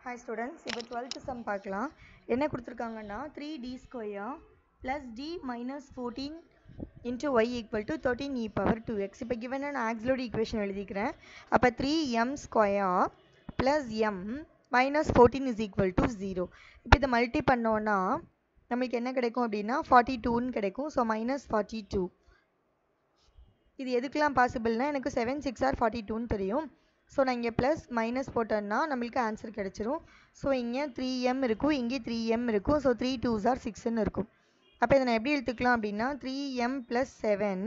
hi students இப்போ twelfth sum பார்க்கலாம் என்ன கொடுத்துருக்காங்கன்னா three D square plus D minus fourteen into Y equal to thirteen E power two X இப்போ given நான் ஆக்சிலோட ஈக்குவேஷன் எழுதிக்கிறேன் அப்போ three M square plus M minus fourteen is equal to zero இப்போ இதை மல்டி பண்ணோன்னா நம்மளுக்கு என்ன கிடைக்கும் அப்படின்னா ஃபார்ட்டி டூன்னு கிடைக்கும் ஸோ மைனஸ் ஃபார்ட்டி டூ இது எதுக்கெலாம் பாசிபிள்னா எனக்கு செவன் சிக்ஸ் ஆர் ஃபார்ட்டி டூன்னு தெரியும் ஸோ நான் இங்கே ப்ளஸ் மைனஸ் போட்டேன்னா நம்மளுக்கு ஆன்சர் கிடச்சிரும் ஸோ இங்கே த்ரீ எம் இருக்கும் இங்கே த்ரீ எம் இருக்கும் ஸோ த்ரீ டூஸ் ஆர் சிக்ஸ்ன்னு இருக்கும் அப்போ இதை நான் எப்படி எடுத்துக்கலாம் அப்படின்னா three M plus seven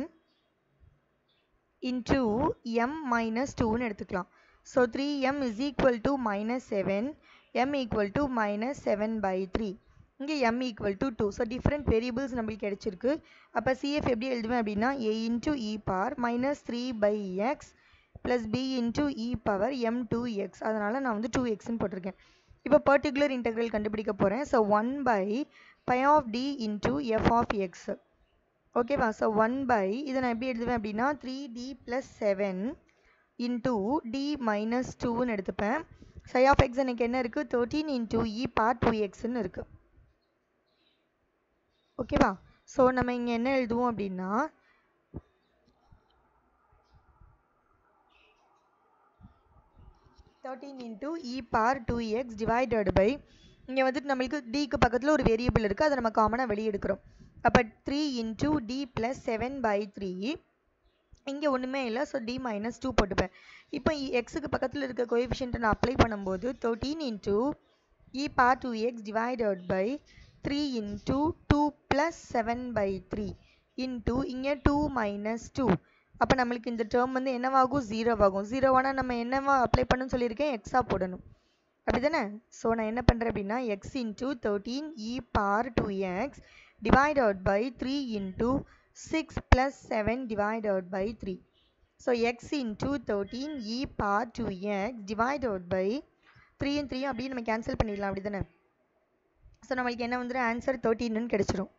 into M minus டூன்னு எடுத்துக்கலாம் so three M is equal to minus seven M equal to minus seven by three இங்கே M equal to two so different variables நம்மளுக்கு கிடச்சிருக்கு அப்போ சிஎஃப் எப்படி எழுதுவேன் அப்படின்னா A into E bar minus three by X plus B into E power M two X அதனால் நான் வந்து டூ எக்ஸ்ன்னு போட்டிருக்கேன் இப்போ பர்டிகுலர் இன்டெக்ரல் கண்டுபிடிக்க போகிறேன் so one by phi of D into F of X ஓகேவா ஸோ ஒன் பை இதை நான் எப்படி எழுதுவேன் அப்படின்னா three D plus seven into D minus டூன்னு எடுத்துப்பேன் சை ஆஃப் எக்ஸ் எனக்கு என்ன இருக்குது thirteen into E bar two எக்ஸ்ன்னு இருக்குது ஓகேவா ஸோ நம்ம இங்கே என்ன எழுதுவோம் அப்படின்னா thirteen into E bar two X divided by இங்கே வந்துட்டு நம்மளுக்கு டிக்கு பக்கத்தில் ஒரு வேரியபிள் இருக்குது அதை நம்ம காமனாக வெளியே எடுக்கிறோம் அப்போ three into D plus seven by three இங்கே ஒன்றுமே இல்லை ஸோ டி மைனஸ் டூ போட்டுப்பேன் இப்போ எக்ஸுக்கு பக்கத்தில் இருக்க கோஎஃபிஷியன்ட்டை நான் அப்ளை பண்ணும்போது thirteen into E bar two X divided by three into two plus seven by three into இங்கே டூ மைனஸ் டூ அப்போ நம்மளுக்கு இந்த டேர்ம் வந்து என்னவாகும் ஜீரோவாகும் ஜீரோவானா நம்ம என்னவா அப்ளை பண்ணணும்னு சொல்லியிருக்கேன் எக்ஸாக போடணும் அப்படி தானே ஸோ நான் என்ன பண்ணுறேன் அப்படின்னா X into thirteen E bar two X divided by three into six plus seven divided by three so X into thirteen E bar two X divided by த்ரீயும் த்ரீயும் அப்படியே நம்ம கேன்சல் பண்ணிடலாம் அப்படி தானே ஸோ நம்மளுக்கு என்ன வந்துடும் ஆன்சர் தேர்ட்டீன்னு கிடச்சிரும்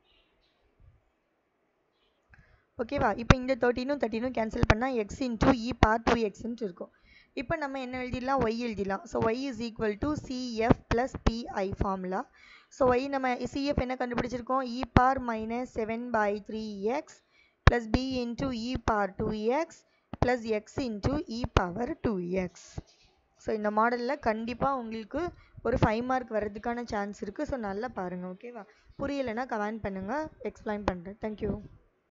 ஓகேவா இப்போ இந்த தேர்ட்டினும் தேர்ட்டினும் கேன்சல் பண்ணால் X into E bar two எக்ஸ்ன்ட்டு இருக்கும் இப்போ நம்ம என்ன எழுதிடலாம் ஒய் எழுதிடலாம் so Y is equal to CF plus PI formula so Y நம்ம சிஎஃப் என்ன கண்டுபிடிச்சிருக்கோம் E bar minus seven by three X plus B into E bar two X plus X into E power two X so இந்த மாடலில் கண்டிப்பாக உங்களுக்கு ஒரு five mark வர்றதுக்கான chance இருக்குது ஸோ நல்லா பாருங்கள் ஓகேவா புரியலைன்னா கமெண்ட் பண்ணுங்கள் எக்ஸ்பிளைன் பண்ணுறேன் தேங்க்யூ